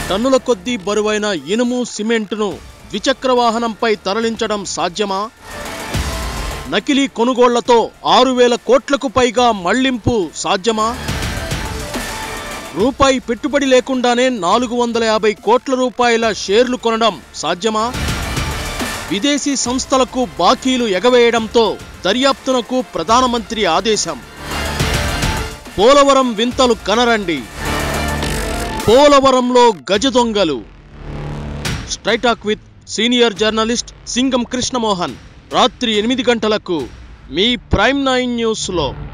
టన్నుల కొద్దీ బరువైన ఇనుము సిమెంటును ద్విచక్ర వాహనంపై తరలించడం సాధ్యమా నకిలీ కొనుగోళ్లతో ఆరు వేల కోట్లకు పైగా మళ్లింపు సాధ్యమా రూపాయి పెట్టుబడి లేకుండానే నాలుగు వందల యాభై కోట్ల రూపాయల షేర్లు కొనడం సాధ్యమా విదేశీ సంస్థలకు బాకీలు ఎగవేయడంతో దర్యాప్తునకు ప్రధానమంత్రి ఆదేశం పోలవరం వింతలు కనరండి పోలవరంలో గజ దొంగలు straight talk with senior journalist Singam Krishnamohan రాత్రి ఎనిమిది గంటలకు మీ ప్రైమ్ నైన్ న్యూస్లో